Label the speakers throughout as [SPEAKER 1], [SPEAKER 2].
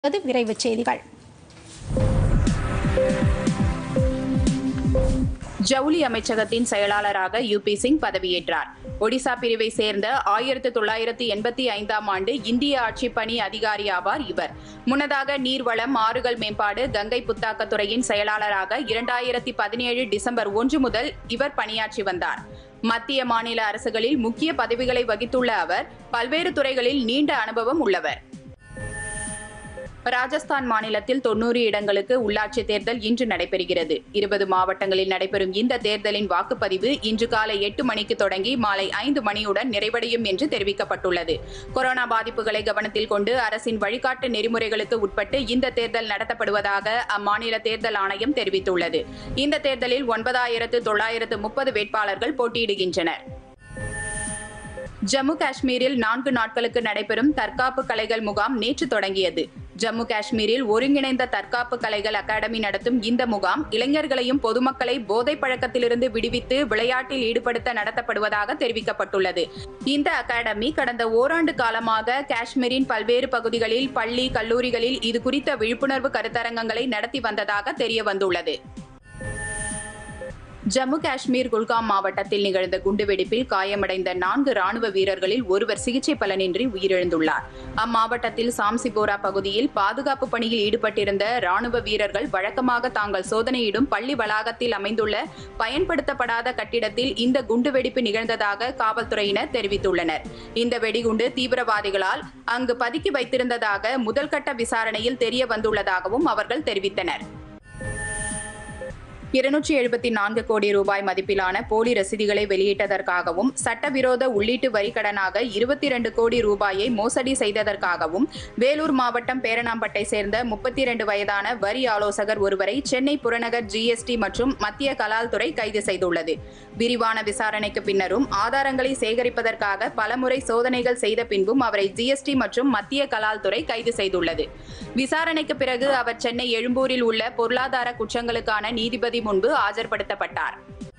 [SPEAKER 1] அது விரைவுச் செய்திகள்
[SPEAKER 2] ஜவுளி அமைச்சகத்தின் செயலாளராக யூபி சிங் பதவியேற்றார் ஒடிசா பிரிவை சேர்ந்த ஆயிரத்து தொள்ளாயிரத்து எண்பத்தி ஐந்தாம் ஆண்டு இந்திய ஆட்சிப் பணி அதிகாரி ஆவார் இவர் முன்னதாக நீர்வளம் ஆறுகள் மேம்பாடு கங்கை புத்தாக்கத் துறையின் செயலாளராக இரண்டாயிரத்தி பதினேழு டிசம்பர் ஒன்று முதல் இவர் பணியாற்றி வந்தார் மத்திய மாநில அரசுகளில் முக்கிய பதவிகளை வகித்துள்ள அவர் பல்வேறு துறைகளில் நீண்ட அனுபவம் உள்ளவர் ராஜஸ்தான் மாநிலத்தில் தொன்னூறு இடங்களுக்கு உள்ளாட்சி தேர்தல் இன்று நடைபெறுகிறது இருபது மாவட்டங்களில் நடைபெறும் இந்த தேர்தலின் வாக்குப்பதிவு இன்று காலை எட்டு மணிக்கு தொடங்கி மாலை ஐந்து மணியுடன் நிறைவடையும் என்று தெரிவிக்கப்பட்டுள்ளது கொரோனா பாதிப்புகளை கவனத்தில் கொண்டு அரசின் வழிகாட்டு நெறிமுறைகளுக்கு உட்பட்டு இந்த தேர்தல் நடத்தப்படுவதாக அம்மாநில தேர்தல் ஆணையம் தெரிவித்துள்ளது இந்த தேர்தலில் ஒன்பதாயிரத்து தொள்ளாயிரத்து முப்பது வேட்பாளர்கள் போட்டியிடுகின்றனர் ஜம்மு காஷ்மீரில் நான்கு நாட்களுக்கு நடைபெறும் தற்காப்பு கலைகள் முகாம் நேற்று தொடங்கியது ஜம்மு காஷ்மீரில் ஒருங்கிணைந்த தற்காப்பு கலைகள் அகாடமி நடத்தும் இந்த முகாம் இளைஞர்களையும் பொதுமக்களை போதைப் பழக்கத்திலிருந்து விடுவித்து விளையாட்டில் ஈடுபடுத்த நடத்தப்படுவதாக தெரிவிக்கப்பட்டுள்ளது இந்த அகாடமி கடந்த ஓராண்டு காலமாக காஷ்மீரின் பல்வேறு பகுதிகளில் பள்ளி கல்லூரிகளில் இது குறித்த விழிப்புணர்வு கருத்தரங்கங்களை நடத்தி வந்ததாக தெரியவந்துள்ளது ஜம்மு காஷ்மீர் குல்காம் மாவட்டத்தில் நிகழ்ந்த குண்டுவெடிப்பில் காயமடைந்த நான்கு ராணுவ வீரர்களில் ஒருவர் சிகிச்சை பலனின்றி உயிரிழந்துள்ளார் அம்மாவட்டத்தில் சாம்சிபோரா பகுதியில் பாதுகாப்பு பணியில் ஈடுபட்டிருந்த ராணுவ வீரர்கள் வழக்கமாக தாங்கள் சோதனையிடும் பள்ளி வளாகத்தில் அமைந்துள்ள பயன்படுத்தப்படாத கட்டிடத்தில் இந்த குண்டுவெடிப்பு நிகழ்ந்ததாக காவல்துறையினர் தெரிவித்துள்ளனர் இந்த வெடிகுண்டு தீவிரவாதிகளால் அங்கு பதுக்கி வைத்திருந்ததாக முதல்கட்ட விசாரணையில் தெரிய வந்துள்ளதாகவும் அவர்கள் தெரிவித்தனர் இருநூற்றி எழுபத்தி நான்கு கோடி ரூபாய் மதிப்பிலான போலி ரசீதுகளை வெளியிட்டதற்காகவும் சட்டவிரோத உள்ளீட்டு வரிக்கடனாக இருபத்தி இரண்டு கோடி ரூபாயை மோசடி செய்ததற்காகவும் வேலூர் மாவட்டம் பேரணாம்பட்டை சேர்ந்த முப்பத்தி இரண்டு வயதான வரி ஆலோசகர் ஒருவரை சென்னை புறநகர் ஜிஎஸ்டி மற்றும் மத்திய கலால் துறை கைது செய்துள்ளது விரிவான விசாரணைக்கு பின்னரும் ஆதாரங்களை சேகரிப்பதற்காக பலமுறை சோதனைகள் செய்த பின்பும் அவரை ஜிஎஸ்டி மற்றும் மத்திய கலால் துறை கைது செய்துள்ளது விசாரணைக்கு பிறகு அவர் சென்னை எழும்பூரில் உள்ள பொருளாதார குற்றங்களுக்கான நீதிபதி முன்பு ஆஜர்படுத்தப்பட்டார்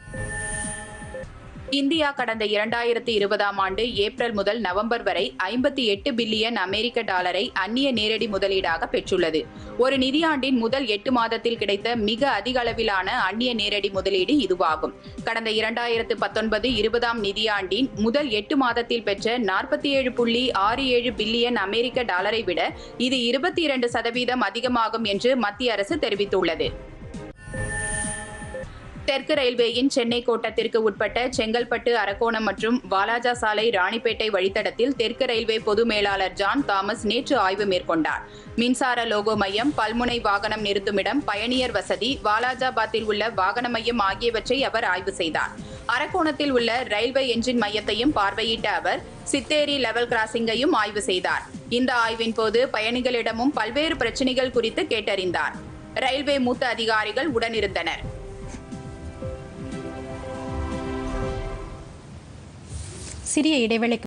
[SPEAKER 2] இந்தியா கடந்த இரண்டாயிரத்தி இருபதாம் ஆண்டு ஏப்ரல் முதல் நவம்பர் வரை ஐம்பத்தி எட்டு பில்லியன் அமெரிக்க டாலரை அந்நிய நேரடி முதலீடாக பெற்றுள்ளது ஒரு நிதியாண்டின் முதல் எட்டு மாதத்தில் கிடைத்த மிக அதிக அளவிலான அந்நிய நேரடி முதலீடு இதுவாகும் கடந்த இரண்டாயிரத்து பத்தொன்பது இருபதாம் நிதியாண்டின் முதல் எட்டு மாதத்தில் பெற்ற நாற்பத்தி ஏழு புள்ளி ஆறு ஏழு பில்லியன் அமெரிக்க டாலரை விட இது இருபத்தி இரண்டு சதவீதம் அதிகமாகும் என்று மத்திய அரசு தெரிவித்துள்ளது தெற்கு ரயில்வேயின் சென்னை கோட்டத்திற்கு உட்பட்ட செங்கல்பட்டு அரக்கோணம் மற்றும் வாலாஜா சாலை ராணிப்பேட்டை வழித்தடத்தில் தெற்கு ரயில்வே பொது மேலாளர் ஜான் தாமஸ் நேற்று ஆய்வு மேற்கொண்டார் மின்சார லோகோ மையம் பல்முனை வாகனம் நிறுத்துமிடம் பயணியர் வசதி வாலாஜாபாத்தில் உள்ள வாகன மையம் ஆகியவற்றை அவர் ஆய்வு செய்தார் அரக்கோணத்தில் உள்ள ரயில்வே என்ஜின் மையத்தையும் பார்வையிட்ட அவர் சித்தேரி லெவல் கிராசிங்கையும் ஆய்வு செய்தார் இந்த ஆய்வின் போது பயணிகளிடமும் பல்வேறு பிரச்சினைகள் குறித்து கேட்டறிந்தார் ரயில்வே மூத்த அதிகாரிகள் உடனிருந்தனர்
[SPEAKER 1] சிறிய இடைவேளைக்கு